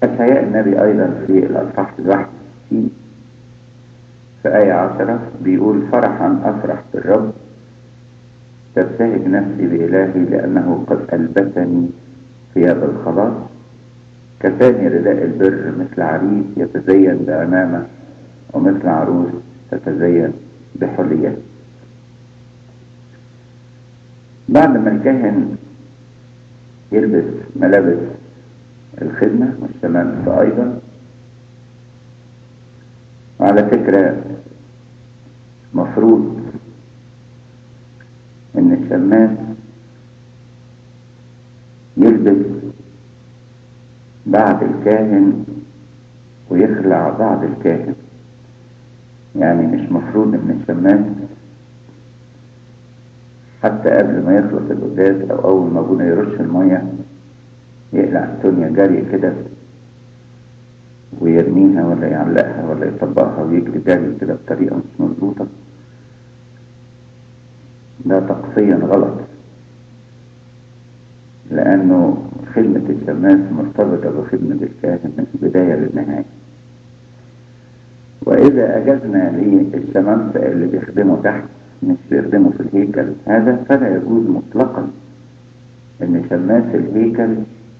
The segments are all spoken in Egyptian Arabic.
أشعياء النبي أيضا في الأصحاح الواحد في آية عشرة بيقول فرحا أفرح بالرب تبتهج نفسي بإلهي لأنه قد ألبسني ثياب الخلاص كفاني رداء البر مثل عريس يتزين بأمامه ومثل عروس تتزين بحلية بعد ما الكاهن يلبس ملابس الخدمة والشمامسة أيضا وعلى فكرة مفروض ان الشماس يلبس بعد الكاهن ويخلع بعد الكاهن يعني مش مفروض ان الشماس حتى قبل ما يخلص القداس او اول ما ابونا يرش المية يقلع الدنيا جري كده ويرميها ولا يعلقها ولا يطبقها ويجري جري كده بطريقة مش مظبوطة ده تقصيا غلط لأنه خدمة الشماس مرتبطة بخدمة الكاهن من البداية للنهاية وإذا أجزنا للشمامسة اللي بيخدموا تحت مش بيخدموا في الهيكل هذا فلا يجوز مطلقا إن شماس الهيكل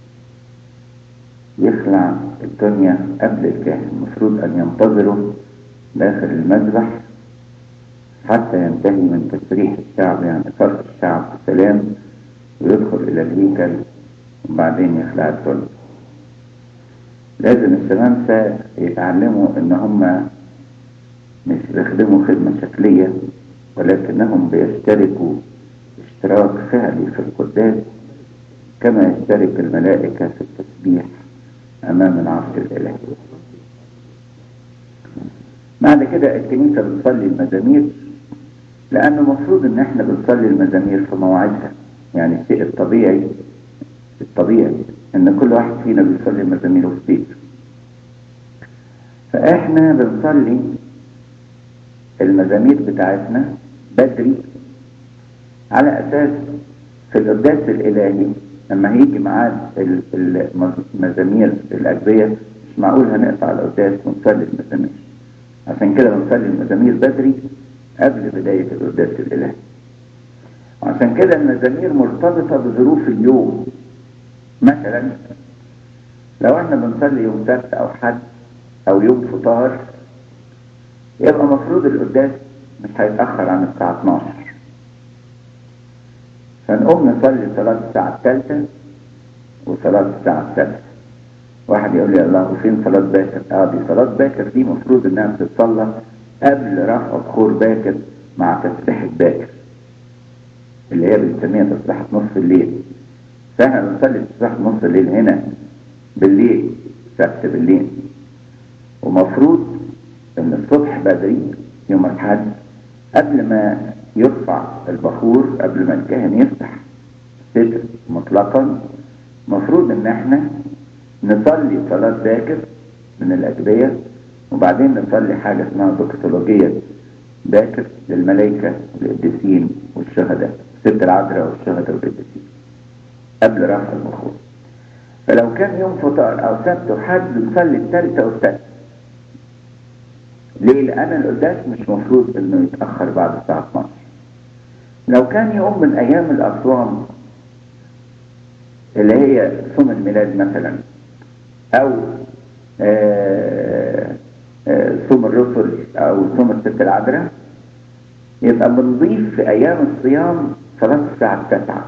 يخلع الدنيا قبل الكاهن المفروض أن ينتظروا داخل المذبح حتى ينتهي من تسريح الشعب يعني صرف الشعب بسلام ويدخل إلى الهيكل وبعدين يخلع الدنيا لازم الشمامسة يتعلموا إن هم مش بيخدموا خدمة شكلية ولكنهم بيشتركوا اشتراك فعلي في القداس كما يشترك الملائكة في التسبيح أمام العرش الإلهي بعد كده الكنيسة بتصلي المزامير لأنه المفروض إن إحنا بنصلي المزامير في مواعيدها يعني الشيء الطبيعي الطبيعي إن كل واحد فينا بيصلي مزاميره في بيته فإحنا بنصلي المزامير بتاعتنا بدري على أساس في القداس الإلهي لما هيجي ميعاد المزامير الأجبية مش معقول هنقطع القداس ونصلي المزامير عشان كده بنصلي المزامير بدري قبل بداية القداس الإلهي وعشان كده المزامير مرتبطة بظروف اليوم مثلا لو احنا بنصلي يوم سبت أو حد أو يوم فطار يبقى مفروض القداس مش هيتأخر عن الساعة 12 فنقوم نصلي صلاة الساعة الثالثة وصلاة الساعة السادسة واحد يقول لي الله فين صلاة باكر اه دي صلاة باكر دي مفروض انها بتتصلى قبل رفع بخور باكر مع تسبيحة باكر اللي هي بنسميها تسبيحة نصف الليل فاحنا بنصلي تسبيحة نصف الليل هنا بالليل سبت بالليل ومفروض ان الصبح بدري يوم الحد قبل ما يرفع البخور قبل ما الكاهن يفتح ستر مطلقا مفروض ان احنا نصلي صلاة باكر من الأجبية وبعدين نصلي حاجة اسمها دوكتولوجية باكر للملائكة والقديسين والشهداء ست العذراء والشهداء والقديسين قبل رفع البخور فلو كان يوم فطار أو سبت وحد نصلي الثالثة والثالثة ليه؟ لأن القداس مش مفروض إنه يتأخر بعد الساعة 12 لو كان يوم من أيام الأصوام اللي هي صوم الميلاد مثلا أو صوم الرسل أو صوم الست العذراء يبقى بنضيف في أيام الصيام صلاة الساعة التاسعة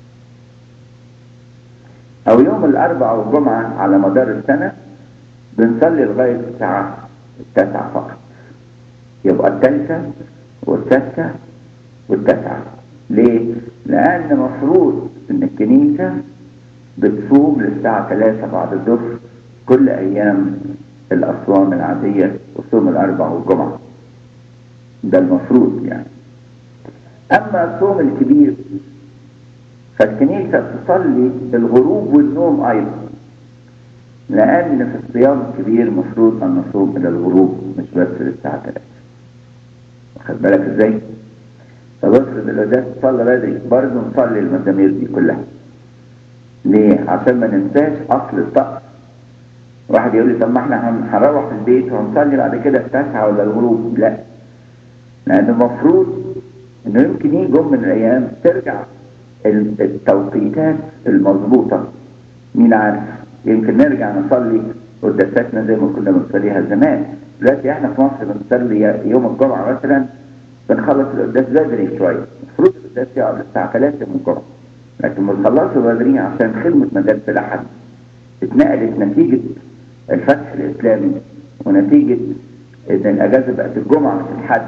أو يوم الأربعاء والجمعة على مدار السنة بنصلي لغاية الساعة التاسعة فقط يبقى الثالثة والسادسة والتاسعة ليه؟ لأن مفروض إن الكنيسة بتصوم للساعة 3 بعد الظهر كل أيام الأصوام العادية وصوم الأربع والجمعة ده المفروض يعني أما الصوم الكبير فالكنيسة تصلي الغروب والنوم أيضا لأن في الصيام الكبير مفروض أن نصوم إلى الغروب مش بس للساعة 3 واخد بالك إزاي؟ فبفرض القداس تصلى بدري برضه نصلي المزامير دي كلها ليه؟ عشان ما ننساش أصل الطقس واحد يقول لي طب ما احنا هن- هنروح البيت وهنصلي بعد كده التاسعة ولا الغروب لا لأن المفروض إنه يمكن يجي يوم من الأيام ترجع ال- التوقيتات المظبوطة مين عارف يمكن نرجع نصلي قداساتنا زي ما كنا بنصليها زمان دلوقتي احنا في مصر بنصلي يوم الجمعة مثلا بنخلص القداس بدري شوية المفروض القداس يقعد الساعة 3 من الجمعة لكن بنخلصه بدري عشان خدمة مدارس الأحد اتنقلت نتيجة الفتح الإسلامي ونتيجة إن الأجازة بقت الجمعة مش الحد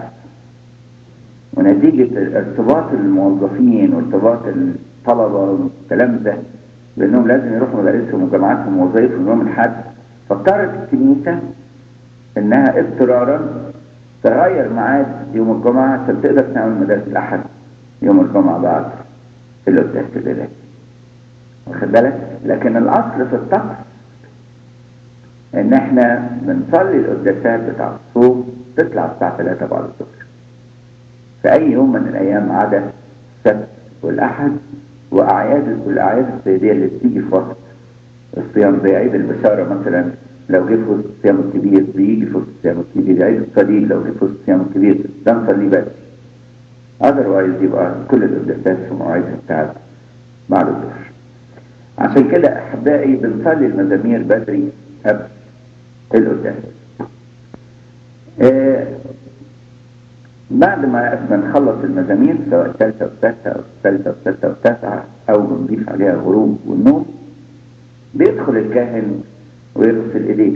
ونتيجة ارتباط الموظفين وارتباط الطلبة والكلام ده بأنهم لازم يروحوا مدارسهم وجامعاتهم ووظائفهم يوم الحد فاضطرت الكنيسة إنها اضطرارا تغير ميعاد يوم الجمعة عشان تقدر تعمل مدارس الأحد يوم الجمعة بعد القداس الإلهي واخد بالك؟ لكن الأصل في الطقس إن إحنا بنصلي القداسات بتاع الصوم تطلع الساعة 3 بعد الظهر في أي يوم من الأيام عدا السبت والأحد وأعياد والأعياد السيدية اللي بتيجي في وسط الصيام زي عيد البشارة مثلا لو جه في وسط الصيام الكبير بيجي في وسط الصيام الكبير عيد الصليب لو جه في وسط الصيام الكبير ده نصليه بدري اذروايز يبقى كل القداسات في مواعيدها بتاعت بعد الظهر عشان كده احبائي بنصلي المزامير بدري قبل القداس آه بعد ما ما نخلص المزامير سواء الثالثة والسادسة أو الثالثة والسادسة والتاسعة أو بنضيف عليها الغروب والنوم بيدخل الكاهن ويغسل إيديه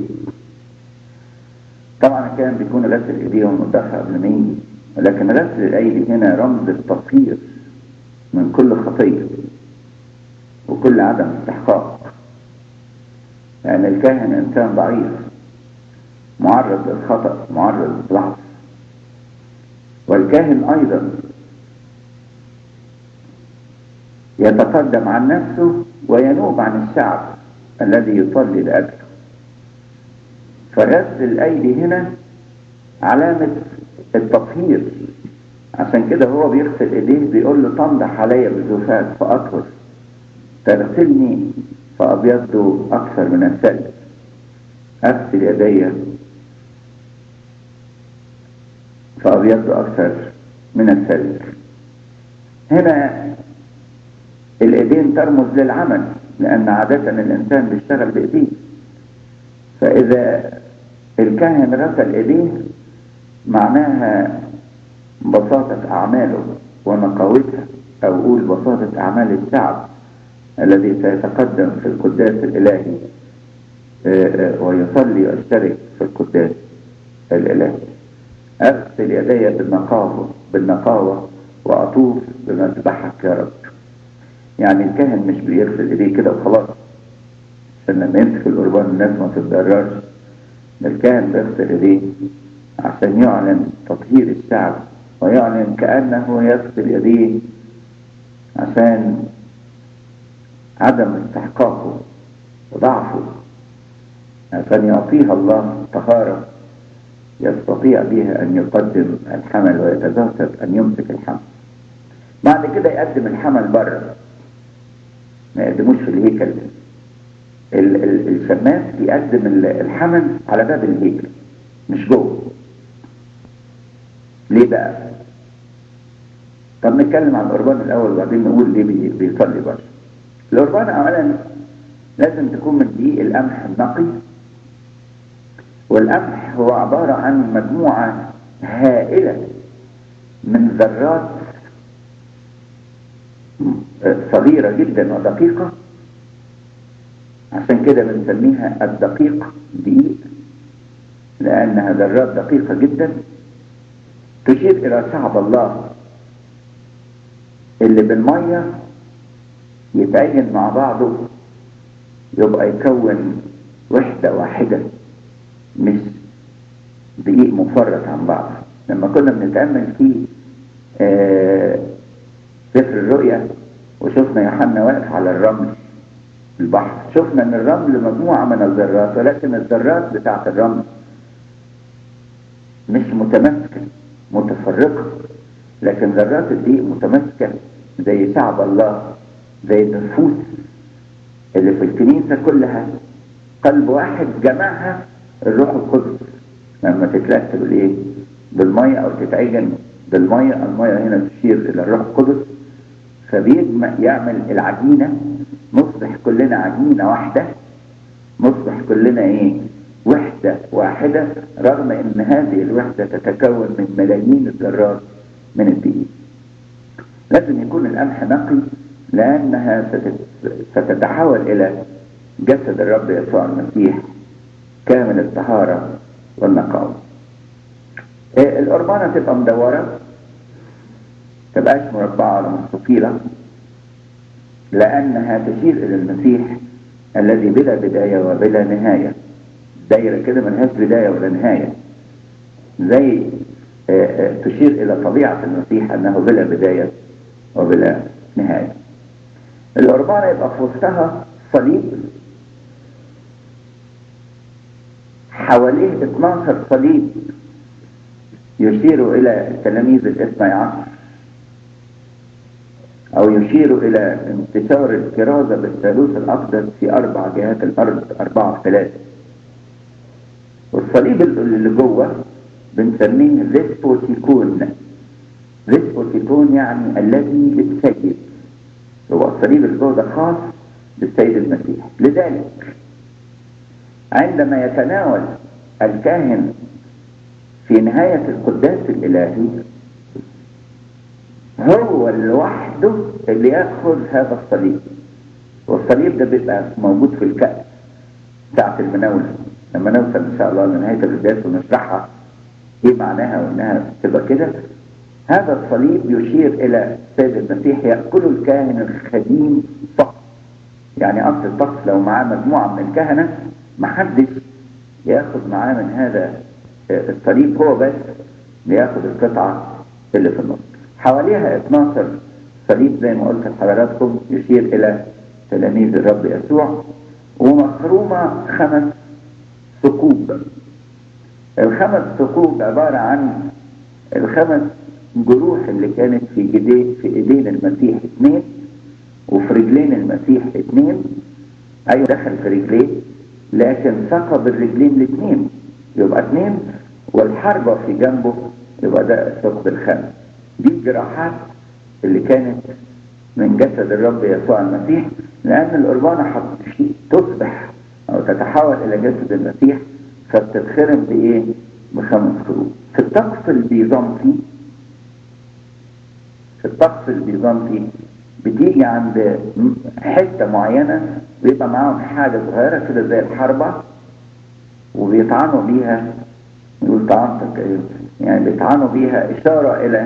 طبعا الكاهن بيكون غسل إيديه ومنضفة قبل ما يجي ولكن غسل الأيدي هنا رمز التطهير من كل خطية وكل عدم استحقاق لأن يعني الكاهن إنسان ضعيف معرض للخطأ معرض للضعف والكاهن أيضا يتقدم عن نفسه وينوب عن الشعب الذي يصلي لأجله فغسل الأيدي هنا علامة التطهير عشان كده هو بيغسل ايديه بيقول له تنضح علي بزفاف فأطهر تغسلني فأبيض أكثر من الثلج أغسل يدي فأبيض أكثر من الثلج هنا الإيدين ترمز للعمل لأن عادة الإنسان بيشتغل بإيديه فإذا الكاهن غسل إيديه معناها بساطة أعماله ونقاوتها أو أقول بساطة أعمال الشعب الذي سيتقدم في القداس الإلهي ويصلي ويشترك في القداس الإلهي أغسل يدي بالنقاوة بالنقاوة وأطوف بمذبحك يا رب يعني الكاهن مش بيغسل ايديه كده وخلاص عشان لما يمسك القربان الناس ما تتضررش الكاهن بيغسل ايديه عشان يعلن تطهير الشعب ويعلن كأنه يغسل يديه عشان عدم استحقاقه وضعفه عشان يعطيها الله طهارة يستطيع بها أن يقدم الحمل ويتذكر أن يمسك الحمل بعد كده يقدم الحمل بره ما يقدموش في الهيكل ال ال الشماس بيقدم الحمل على باب الهيكل مش جوه ليه بقى طب نتكلم عن القربان الاول وبعدين نقول ليه بي بيصلي بره القربان اولا لازم تكون من دقيق القمح النقي والقمح هو عبارة عن مجموعة هائلة من ذرات صغيرة جدا ودقيقة عشان كده بنسميها الدقيق دقيق لأنها ذرات دقيقة جدا تشير إلى شعب الله اللي بالمية يتعجن مع بعضه يبقى يكون وحدة واحدة مش دقيق مفرط عن بعض لما كنا بنتأمل في آه سفر الرؤيا وشفنا يوحنا واقف على الرمل البحر شفنا ان الرمل مجموعة من الذرات ولكن الذرات بتاعت الرمل مش متماسكة متفرقة لكن ذرات الدقيق متماسكة زي شعب الله زي النفوس اللي في الكنيسة كلها قلب واحد جمعها الروح القدس لما تترتب بالايه بالميه او تتعجن بالميه الميه هنا تشير الى الروح القدس فبيجمع يعمل العجينه نصبح كلنا عجينه واحده نصبح كلنا ايه وحده واحده رغم ان هذه الوحده تتكون من ملايين الذرات من الدقيق لازم يكون القمح نقي لانها ستتحول الى جسد الرب يسوع المسيح كامل الطهاره والنقاوه القربانه تبقى مدوره تبقاش مربعه ولا مستطيله لانها تشير الى المسيح الذي بلا بدايه وبلا نهايه دايره كده ملهاش بدايه ولا نهايه زي تشير الى طبيعه المسيح انه بلا بدايه وبلا نهايه القربانه يبقى في وسطها صليب حواليه 12 صليب يشير الى التلاميذ الاثني عشر او يشير الى انتشار الكرازة بالثالوث الاقدس في اربع جهات الارض اربعة في ثلاثة والصليب اللي جوه بنسميه فيسبوتيكون فيسبوتيكون يعني الذي للسيد هو الصليب اللي جوه ده خاص بالسيد المسيح لذلك عندما يتناول الكاهن في نهاية القداس الإلهي هو لوحده اللي ياخذ هذا الصليب والصليب ده بيبقى موجود في الكأس ساعة المناولة لما نوصل ان شاء الله لنهاية القداس ونشرحها ايه معناها وانها تبقى كده هذا الصليب يشير الى السيد المسيح يأكله الكاهن الخديم فقط يعني اصل الطقس لو معاه مجموعة من الكهنة محدش ياخد معاه من هذا الصليب هو بس بياخد القطعة اللي في النص حواليها 12 صليب زي ما قلت لحضراتكم يشير الى تلاميذ الرب يسوع ومخرومة خمس ثقوب الخمس ثقوب عبارة عن الخمس جروح اللي كانت في ايديه في ايدين المسيح اثنين وفي رجلين المسيح اثنين ايوه دخل في رجليه لكن ثقب الرجلين الاثنين يبقى اثنين والحربة في جنبه يبقى ده الثقب الخامس دي الجراحات اللي كانت من جسد الرب يسوع المسيح لأن القربانة تصبح أو تتحول إلى جسد المسيح فبتتخرم بإيه؟ بخمس خروج في الطقس البيزنطي في الطقس البيزنطي بتيجي عند حتة معينة بيبقى معاهم حاجة صغيرة كده زي الحربة وبيطعنوا بيها يقول طعنتك يعني بيطعنوا بيها إشارة إلى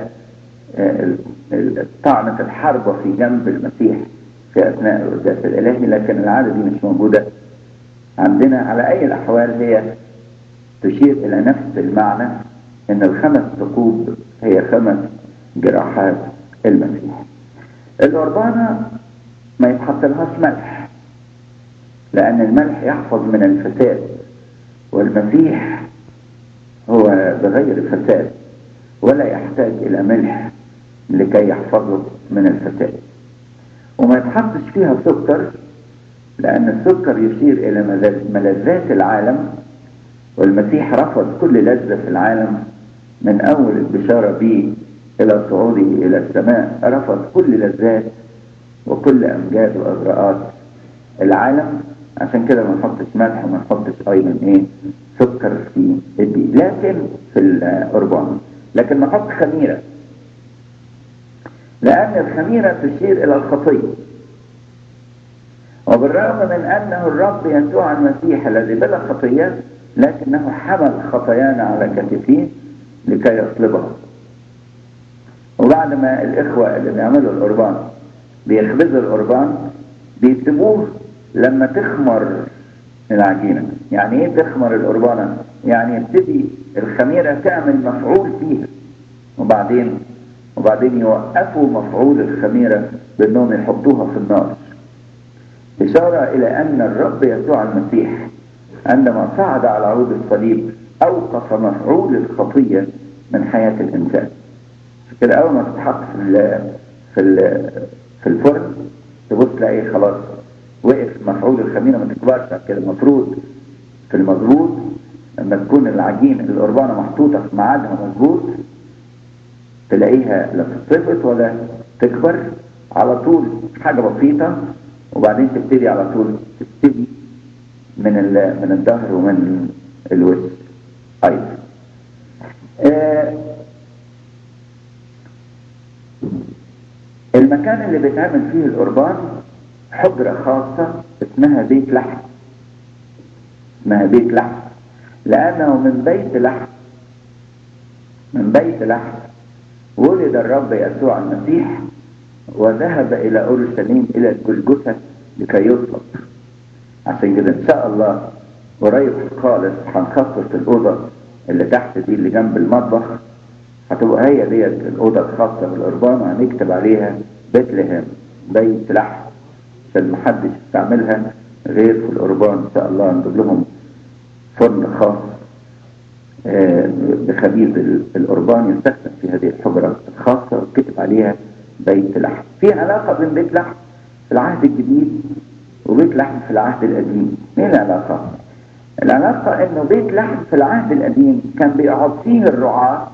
طعنة الحربة في جنب المسيح في أثناء القداس الإلهي لكن العادة دي مش موجودة عندنا على أي الأحوال هي تشير إلى نفس المعنى إن الخمس ثقوب هي خمس جراحات المسيح القربانة ما يتحط لهاش ملح لأن الملح يحفظ من الفساد والمسيح هو بغير فساد ولا يحتاج إلى ملح لكي يحفظه من الفساد وما يتحطش فيها سكر لأن السكر يشير إلى ملذات العالم والمسيح رفض كل لذة في العالم من أول البشارة به إلى صعوده إلى السماء رفض كل لذات وكل أمجاد وأجراءات العالم عشان كده ما نحطش ملح وما نحطش أيضا إيه سكر في الدقيق لكن في القربان لكن نحط خميرة لأن الخميرة تشير إلى الخطية وبالرغم من أنه الرب يسوع المسيح الذي بلا خطية لكنه حمل خطايانا على كتفيه لكي يصلبها وبعد ما الإخوة اللي بيعملوا القربان بيخبزوا القربان بيسيبوه لما تخمر العجينة يعني ايه تخمر القربانة يعني يبتدي الخميرة تعمل مفعول فيها وبعدين وبعدين يوقفوا مفعول الخميرة بانهم يحطوها في النار إشارة إلى أن الرب يسوع المسيح عندما صعد على عود الصليب أوقف مفعول الخطية من حياة الإنسان كده أول ما تتحط في ال في ال في الفرن تبص تلاقي خلاص وقف مفعول الخميره ما تكبرش كده المفروض في المظبوط لما تكون العجين القربانه محطوطه في ميعادها مظبوط تلاقيها لا تتفط ولا تكبر على طول حاجه بسيطه وبعدين تبتدي على طول تبتدي من من الظهر ومن الوش ايضا آه المكان اللي بيتعمل فيه القربان حجرة خاصة اسمها بيت لحم اسمها بيت لحم لأنه من بيت لحم من بيت لحم ولد الرب يسوع المسيح وذهب إلى أورشليم إلى الجلجثة لكي يصلب عشان كده إن شاء الله قريب خالص هنخصص الأوضة اللي تحت دي اللي جنب المطبخ هتبقى هي ديت الأوضة الخاصة بالقربان وهنكتب عليها بيت لهم بيت لحم عشان محدش يستعملها غير في القربان إن شاء الله نجيب لهم فرن خاص بخبيز القربان يستخدم في هذه الحجرة الخاصة وكتب عليها بيت لحم في علاقة بين بيت لحم في العهد الجديد وبيت لحم في العهد القديم ايه العلاقة العلاقة انه بيت لحم في العهد القديم كان بيقعد فيه الرعاة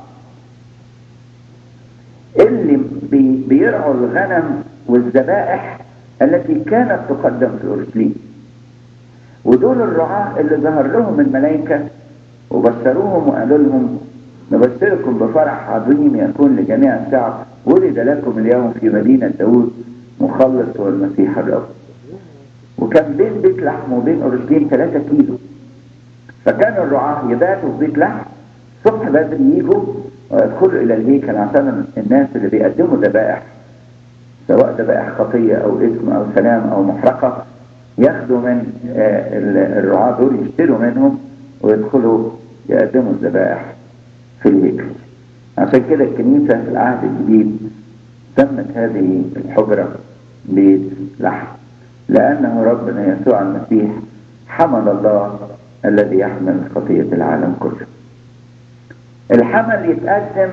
اللي بي بيرعوا الغنم والذبائح التي كانت تقدم في اورشليم ودول الرعاة اللي ظهر لهم الملائكة وبشروهم وقالوا لهم نبشركم بفرح عظيم يكون لجميع الشعب ولد لكم اليوم في مدينة داود مخلص هو المسيح الرب وكان بين بيت لحم وبين اورشليم 3 كيلو فكان الرعاة يباتوا في بيت لحم الصبح بدري يجوا ويدخلوا الى الهيكل عشان الناس اللي بيقدموا ذبائح سواء ذبائح خطية او اسم او سلام او محرقة ياخدوا من الرعاة دول يشتروا منهم ويدخلوا يقدموا الذبائح في الهيكل عشان كده الكنيسة في العهد الجديد سمت هذه الحجرة بيت لحم لأنه ربنا يسوع المسيح حمل الله الذي يحمل خطية العالم كله الحمل يتقدم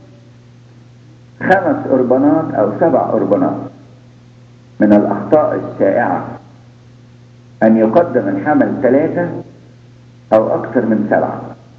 خمس قربانات أو سبع قربانات من الأخطاء الشائعة أن يقدم الحمل ثلاثة أو أكثر من سبعة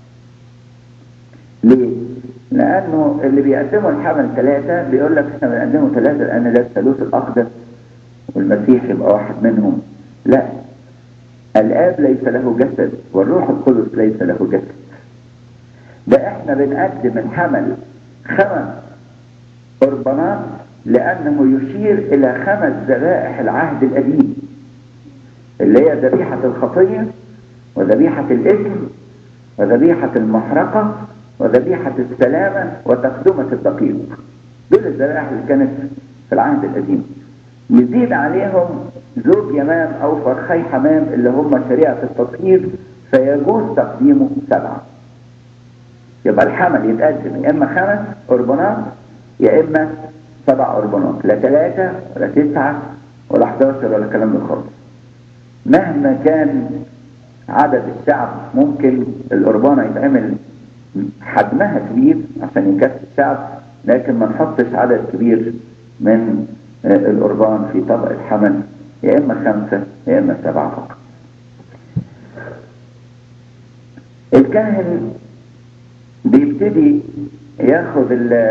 ليه؟ لأنه اللي بيقدموا الحمل ثلاثة بيقول لك احنا بنقدمه ثلاثة لأن ده الثالوث الأقدس والمسيح يبقى واحد منهم لا الآب ليس له جسد والروح القدس ليس له جسد ده احنا بنقدم الحمل خمس قربانات لأنه يشير إلى خمس ذبائح العهد القديم اللي هي ذبيحة الخطية وذبيحة الإثم وذبيحة المحرقة وذبيحة السلامة وتقدمة الدقيق دول الذبائح اللي كانت في العهد القديم يزيد عليهم زوج يمام أو فرخي حمام اللي هم شريعة التطهير فيجوز تقديمه سبعة يبقى الحمل يتقدم يا إما خمس قربانات يا إما سبع قربانات لا ثلاثة ولا تسعة ولا 11 ولا الكلام ده خالص مهما كان عدد الشعب ممكن القربانة يتعمل حجمها كبير عشان يكفي الشعب لكن ما نحطش عدد كبير من القربان في طبق الحمل يا اما خمسة يا اما سبعة فقط الكاهن بيبتدي ياخد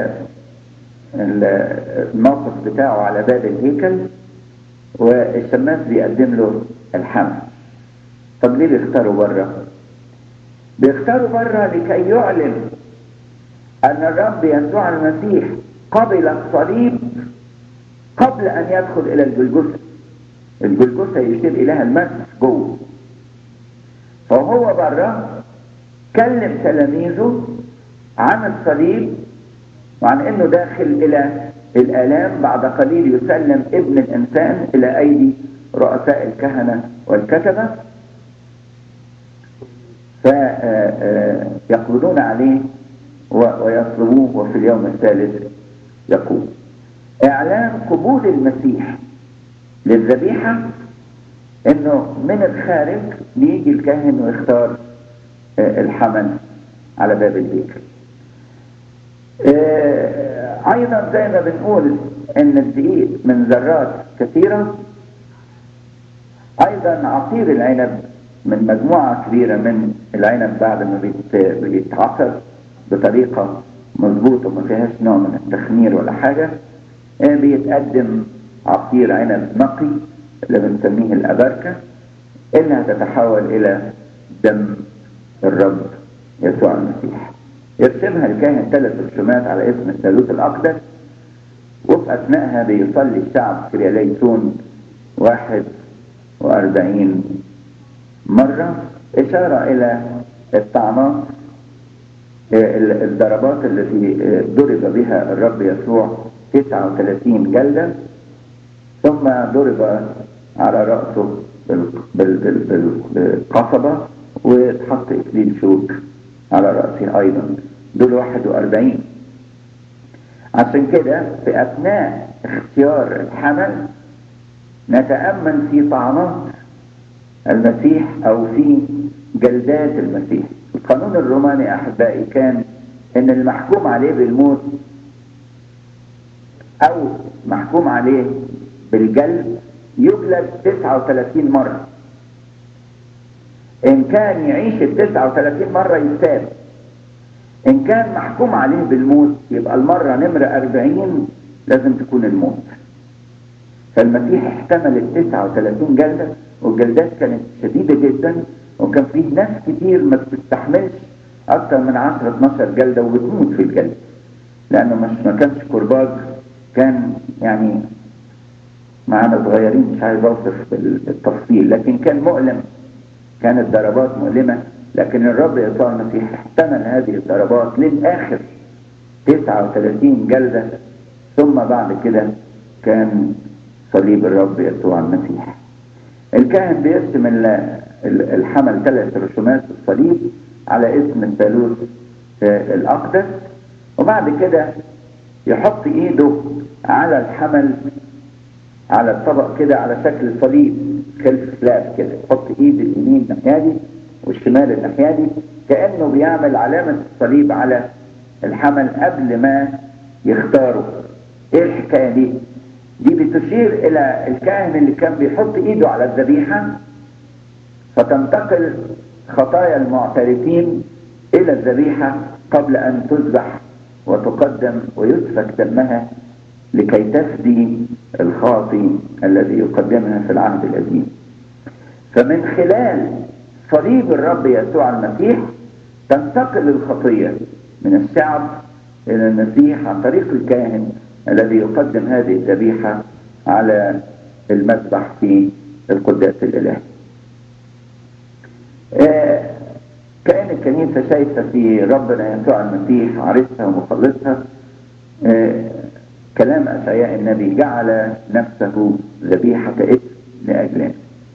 الموقف بتاعه على باب الهيكل والشماس بيقدم له الحمل طب ليه بيختاروا بره بيختاروا بره لكي يعلن ان الرب يسوع المسيح قبل الصليب قبل ان يدخل الى الجلجثة الجلجثة يشير اليها المسح جوه فهو بره كلم تلاميذه عن الصليب وعن انه داخل الى الالام بعد قليل يسلم ابن الانسان الى ايدي رؤساء الكهنة والكتبة فيقبضون عليه ويصلبوه وفي اليوم الثالث يقوم اعلان قبول المسيح للذبيحة انه من الخارج بيجي الكاهن ويختار الحمل على باب البيت ايضا زي ما بنقول ان الدقيق من ذرات كثيرة ايضا عصير العنب من مجموعة كبيرة من العنب بعد ما بيت- بيتعصر بطريقة مظبوطة وما فيهاش نوع من التخمير ولا حاجة آه، بيتقدم عصير عنب نقي اللي بنسميه الأبركة اللي هتتحول إلى دم الرب يسوع المسيح يرسمها الكاهن ثلاث رسومات على اسم الثالوث الأقدس وفي أثناءها بيصلي الشعب كرياليسون واحد وأربعين مرة إشارة إلى الطعنات آه، ال- الضربات التي آه، ضرب بها الرب يسوع 39 جلدة ثم ضرب على رأسه بال- بال- بال- بال- بالقصبة واتحط إكليل شوك على رأسه أيضا دول 41 عشان كده في أثناء اختيار الحمل نتأمل في طعنات المسيح أو في جلدات المسيح القانون الروماني أحبائي كان إن المحكوم عليه بالموت أو محكوم عليه بالجلد يجلد 39 مرة إن كان يعيش ال 39 مرة يساب إن كان محكوم عليه بالموت يبقى المرة نمرة 40 لازم تكون الموت فالمسيح احتمل ال 39 جلدة والجلدات كانت شديدة جدا وكان فيه ناس كتير ما بتستحملش أكتر من 10 12 جلدة وبتموت في الجلد لأنه مش ما كانش كرباج كان يعني معانا صغيرين مش عايز اوصف بالتفصيل لكن كان مؤلم كانت ضربات مؤلمة لكن الرب يسوع المسيح احتمل هذه الضربات للآخر 39 جلدة ثم بعد كده كان صليب الرب يسوع المسيح الكاهن بيرسم ال- ال- الحمل ثلاث رسومات الصليب على اسم الثالوث آه، الأقدس وبعد كده يحط ايده على الحمل على الطبق كده على شكل صليب خلف سلاب كده يحط ايد اليمين الناحيه دي والشمال الناحيه دي كانه بيعمل علامه الصليب على الحمل قبل ما يختاره ايه الحكايه دي دي بتشير الى الكاهن اللي كان بيحط ايده على الذبيحه فتنتقل خطايا المعترفين الى الذبيحه قبل ان تذبح وتقدم ويسفك دمها لكي تفدي الخاطي الذي يقدمها في العهد القديم فمن خلال صليب الرب يسوع المسيح تنتقل الخطية من الشعب إلى المسيح عن طريق الكاهن الذي يقدم هذه الذبيحة على المذبح في القداس الإلهي آه، كان الكنيسة شايفة في ربنا يسوع المسيح عريسها ومخلصها آه، كلام أشعياء النبي جعل نفسه ذبيحة إثم لأجلنا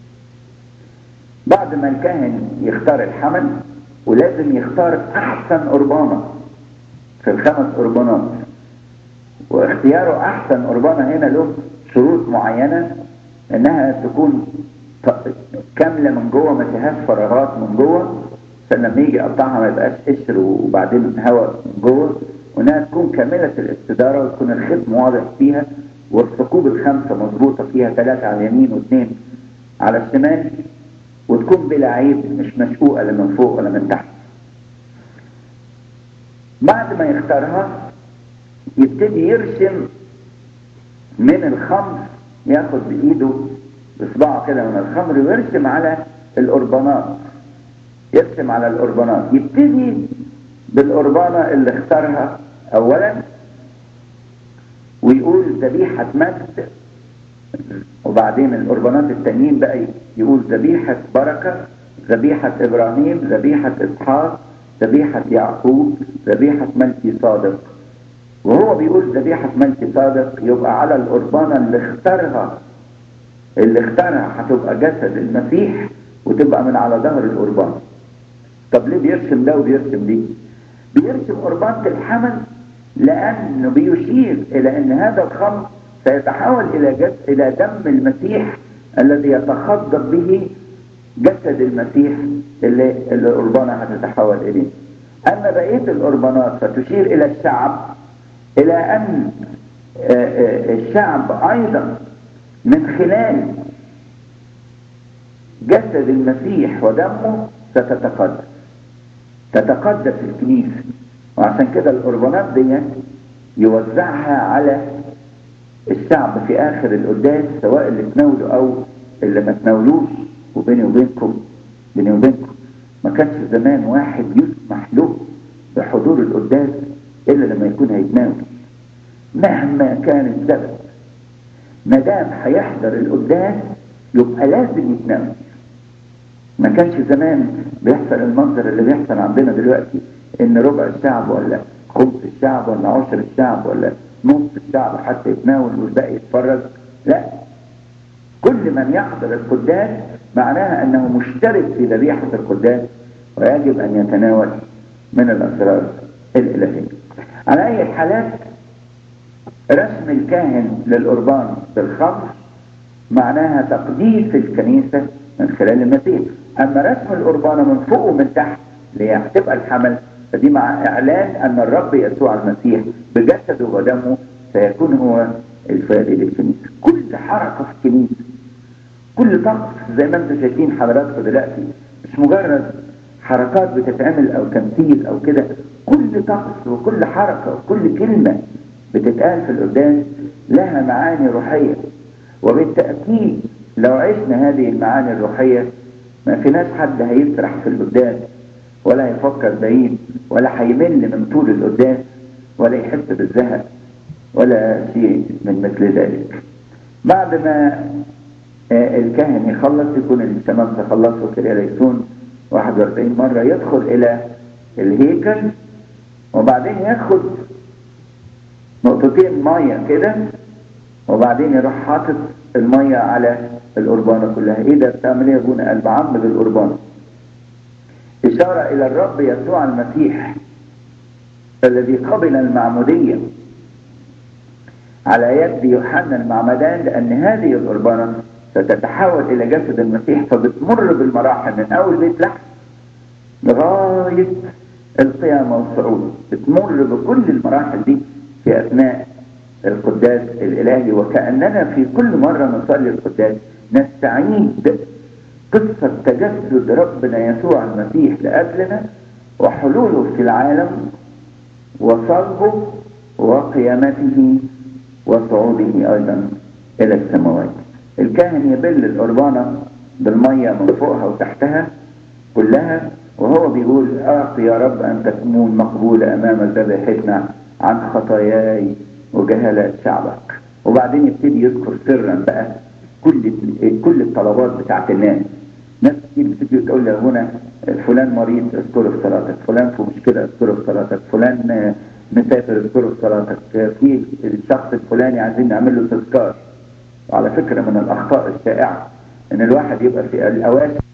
بعد ما الكاهن يختار الحمل ولازم يختار أحسن قربانة في الخمس قربانات واختياره أحسن قربانة هنا له شروط معينة إنها تكون ط- كاملة من جوه ما فيهاش فراغات من جوه عشان لما يجي يقطعها ما يبقاش قشر وبعدين هواء من جوه وانها تكون كاملة الاستدارة ويكون الختم واضح فيها والثقوب الخمسة مظبوطة فيها ثلاثة على اليمين واثنين على الشمال وتكون بلا عيب مش مشقوقة لا من فوق ولا من تحت بعد ما يختارها يبتدي يرسم من الخمر ياخد بايده بصباعه كده من الخمر ويرسم على القربانات يرسم على القربانات يبتدي بالقربانة اللي اختارها اولا ويقول ذبيحة مجد وبعدين القربانات التانيين بقى يقول ذبيحة بركة ذبيحة ابراهيم ذبيحة اسحاق ذبيحة يعقوب ذبيحة ملكي صادق وهو بيقول ذبيحة ملكي صادق يبقى على القربانة اللي اختارها اللي اختارها هتبقى جسد المسيح وتبقى من على ظهر القربان طب ليه بيرسم ده وبيرسم دي بيرسم قربانة الحمل لأنه بيشير إلى أن هذا الخمر سيتحول إلى جسد إلى دم المسيح الذي يتخضب به جسد المسيح اللي اللي القربانة هتتحول إليه أما بقية القربانات فتشير إلى الشعب إلى أن آه، آه، الشعب أيضا من خلال جسد المسيح ودمه ستتقدس تتقدس الكنيسة وعشان كده القربانات دي يوزعها على الشعب في اخر القداس سواء اللي تناولوا او اللي ما تناولوش وبيني وبينكم بيني وبينكم ما كانش زمان واحد يسمح له بحضور القداس الا لما يكون هيتناول مهما كان السبب ما دام هيحضر القداس يبقى لازم يتناول ما كانش زمان بيحصل المنظر اللي بيحصل عندنا دلوقتي ان ربع الشعب ولا خمس الشعب ولا عشر الشعب ولا نص الشعب حتى يتناول والباقي يتفرج لا كل من يحضر القداس معناها انه مشترك في ذبيحة القداس ويجب ان يتناول من الاسرار الالهية على اي الحالات رسم الكاهن للقربان بالخمر معناها تقديس الكنيسة من خلال المسيح اما رسم القربان من فوق ومن تحت ليحتفى الحمل فدي مع اعلان ان الرب يسوع المسيح بجسده ودمه سيكون هو الفادي للكنيسه كل حركه في الكنيسه كل طقس زي ما انتم شايفين حضراتكم دلوقتي مش مجرد حركات بتتعمل او تمثيل او كده كل طقس وكل حركه وكل كلمه بتتقال في القداس لها معاني روحيه وبالتاكيد لو عشنا هذه المعاني الروحيه ما فيناش حد هيسرح في القداس ولا يفكر بعيد ولا هيمل من طول القداس ولا يحس بالزهق ولا شيء من مثل ذلك بعد ما الكاهن يخلص يكون الشمام تخلصوا كرياليسون 41 مرة يدخل إلى الهيكل وبعدين ياخد نقطتين مية كده وبعدين يروح حاطط المية على القربانة كلها ايه ده بتعمل ايه يا ابونا قال بعمد القربانة إشارة إلى الرب يسوع المسيح الذي قبل المعمودية على يد يوحنا المعمدان لأن هذه القربانة ستتحول إلى جسد المسيح فبتمر بالمراحل من أول بيت لحم لغاية القيامة والصعود بتمر بكل المراحل دي في أثناء القداس الإلهي وكأننا في كل مرة نصلي القداس نستعيد قصة تجسد ربنا يسوع المسيح لأجلنا وحلوله في العالم وصلبه وقيامته وصعوده أيضا إلى السماوات الكاهن يبل القربانة بالمية من فوقها وتحتها كلها وهو بيقول أعطي يا رب أن تكون مقبولة أمام ذبيحتنا عن خطاياي وجهالات شعبك وبعدين يبتدي يذكر سرا بقى كل كل الطلبات بتاعت الناس ناس كتير بتيجي تقول لي هنا فلان مريض اذكره في صلاتك فلان في مشكله اذكره في صلاتك فلان مسافر اذكره في صلاتك في الشخص الفلاني عايزين نعمل له تذكار وعلى فكره من الاخطاء الشائعه ان الواحد يبقى في الاواسط